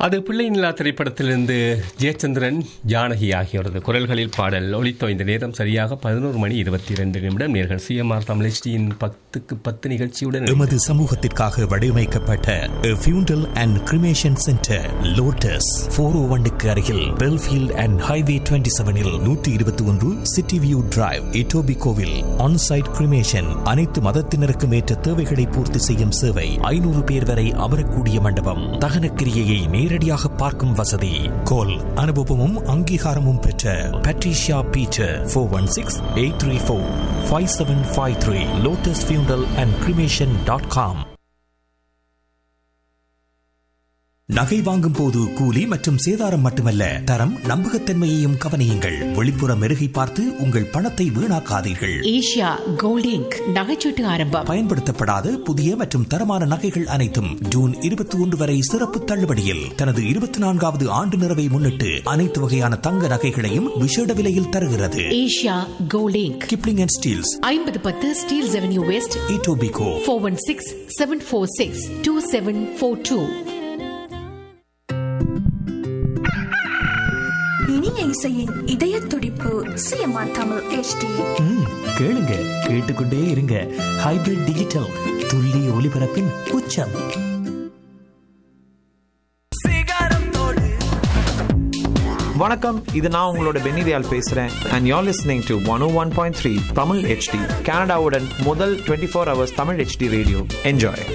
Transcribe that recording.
அது பிள்ளை நிலா திரைப்படத்திலிருந்து ஜெயச்சந்திரன் ஜானகி ஆகியோரது குரல்களில் பாடல் ஒலித்தோ இந்த நேரம் சரியாக பதினோரு மணி இருபத்தி ரெண்டு நிமிடம் நேர்கள் சிஎம்ஆர் தமிழ்ச்சியின் பத்துக்கு பத்து நிகழ்ச்சியுடன் எமது சமூகத்திற்காக வடிவமைக்கப்பட்ட funeral and cremation centre Lotus four O ஒன்னுக்கு அருகில் பெல்ஃபீல்ட் அண்ட் ஹைவே டுவெண்ட்டி செவனில் நூற்றி இருபத்தி ஒன்று சிட்டி வியூ டிரைவ் இட்டோபி கோவில் ஆன்சைட் கிரிமேஷன் அனைத்து மதத்தினருக்கும் ஏற்ற தேவைகளை பூர்த்தி செய்யும் சேவை ஐநூறு பேர் வரை அமரக்கூடிய மண்டபம் தகன கிரியையை நேரடியாக பார்க்கும் வசதி கோல் அனுபவமும் அங்கீகாரமும் பெற்ற Patricia Beecher four one six eight three four five seven five three Lotus funeral and cremation dot com நகை வாங்கும் போது கூலி மற்றும் சேதாரம் மட்டுமல்ல தரம் நம்பகத்தன்மையையும் கவனியுங்கள் வெளிப்புற மெருகை பார்த்து உங்கள் பணத்தை வீணாக்காதீர்கள் ஏஷியா கோல்ட் இங்க் நகைச்சீட்டு ஆரம்பம் பயன்படுத்தப்படாத புதிய மற்றும் தரமான நகைகள் அனைத்தும் ஜூன் இருபத்தி ஒன்று வரை சிறப்பு தள்ளுபடியில் தனது இருபத்தி நான்காவது ஆண்டு நிறைவை முன்னிட்டு அனைத்து வகையான தங்க நகைகளையும் விசேட விலையில் தருகிறது Asia Gold Inc Kipling and Steeles ஐம்பது பத்து Steeles Avenue West Etobicoke four one six seven four six two seven four two இனிய இசையின் இதய துடிப்பு சிஎம்ஆர் தமிழ் HD ம், கேளுங்க கேட்டுக்கொண்டே இருங்க ஹைபிரிட் டிஜிட்டல் துல்லிய ஒலிபரப்பின் உச்சம் வணக்கம் இது நான் உங்களோட பெனிதியால் பேசுறேன் and you're listening to one one point three Tamil HD கனடாவுடன் முதல் twenty four hours Tamil HD radio enjoy